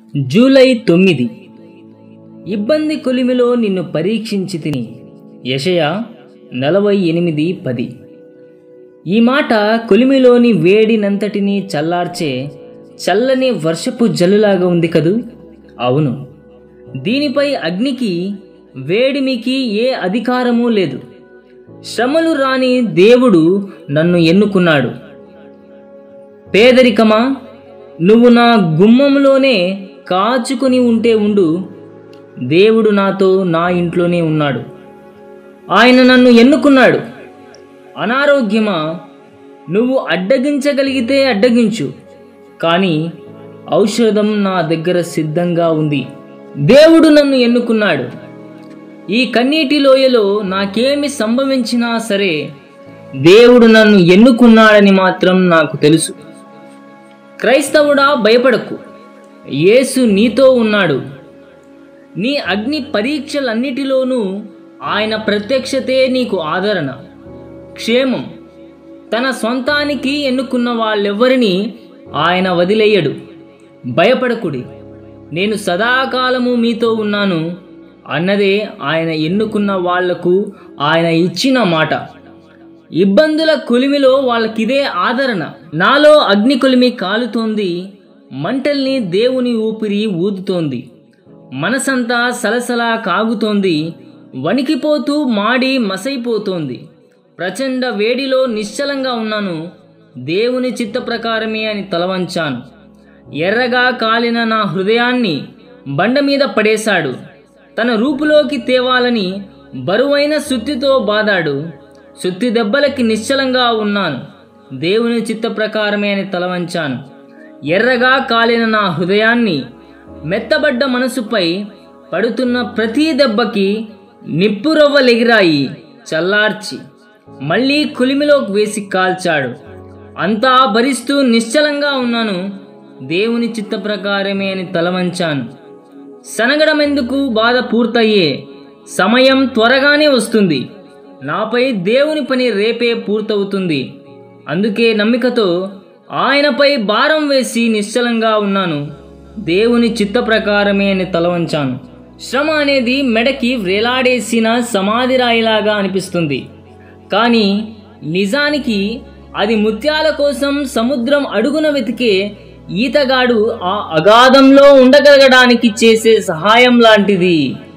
July తొమ్మిది ఇబ్బంది కొలిమిలో నిన్ను పరీక్షించి తిని యషయ నలభై ఎనిమిది పది ఈ మాట కొలిమిలోని వేడినంతటినీ చల్లార్చే చల్లని వర్షపు జల్లులాగా ఉంది కదూ అవును దీనిపై అగ్నికి వేడిమికి ఏ అధికారమూ లేదు శ్రమలు రాని దేవుడు నన్ను ఎన్నుకున్నాడు పేదరికమా నువ్వు నా గుమ్మంలోనే కాచుకొని ఉంటే ఉండు దేవుడు నాతో నా ఇంట్లోనే ఉన్నాడు ఆయన నన్ను ఎన్నుకున్నాడు అనారోగ్యమా నువ్వు అడ్డగించగలిగితే అడ్డగించు కానీ ఔషధం నా దగ్గర సిద్ధంగా ఉంది దేవుడు నన్ను ఎన్నుకున్నాడు ఈ కన్నీటి లోయలో నాకేమి సంభవించినా సరే దేవుడు నన్ను ఎన్నుకున్నాడని మాత్రం నాకు తెలుసు క్రైస్తవుడా భయపడకు యేసు నీతో ఉన్నాడు నీ అగ్ని పరీక్షలన్నిటిలోనూ ఆయన ప్రత్యక్షతే నీకు ఆదరణ క్షేమం తన సొంతానికి ఎన్నుకున్న వాళ్ళెవ్వరినీ ఆయన వదిలేయడు భయపడకుడి నేను సదాకాలము మీతో ఉన్నాను అన్నదే ఆయన ఎన్నుకున్న వాళ్లకు ఆయన ఇచ్చిన మాట ఇబ్బందుల కొలిమిలో వాళ్ళకిదే ఆదరణ నాలో అగ్ని కొలిమి కాలుతోంది మంటల్ని దేవుని ఊపిరి ఊదుతోంది మనసంతా సలసలా కాగుతోంది వణికిపోతూ మాడి మసైపోతోంది ప్రచండ వేడిలో నిశ్చలంగా ఉన్నాను దేవుని చిత్త ప్రకారమే అని తలవంచాను ఎర్రగా కాలిన నా హృదయాన్ని బండ మీద పడేశాడు తన రూపులోకి తేవాలని బరువైన సుత్తితో బాదాడు సుత్తి దెబ్బలకి నిశ్చలంగా ఉన్నాను దేవుని చిత్త ప్రకారమే అని తలవంచాను ఎర్రగా కాలిన నా హృదయాన్ని మెత్తబడ్డ మనసుపై పడుతున్న ప్రతి దెబ్బకి నిప్పురవ్వలెగిరాయి చల్లార్చి మళ్ళీ కులిమిలోకి వేసి కాల్చాడు అంతా భరిస్తూ నిశ్చలంగా ఉన్నాను దేవుని చిత్త ప్రకారమే అని తలవంచాను సనగడమెందుకు బాధ పూర్తయ్యే సమయం త్వరగానే వస్తుంది నాపై దేవుని పని రేపే పూర్తవుతుంది అందుకే నమ్మికతో ఆయనపై భారం వేసి నిశ్చలంగా ఉన్నాను దేవుని చిత్త ప్రకారమే అని తలవంచాను శ్రమ అనేది మెడకి వ్రేలాడేసిన సమాధి రాయిలాగా అనిపిస్తుంది కానీ నిజానికి అది ముత్యాల కోసం సముద్రం అడుగున వెతికే ఈతగాడు ఆ అగాధంలో ఉండగలగడానికి చేసే సహాయం లాంటిది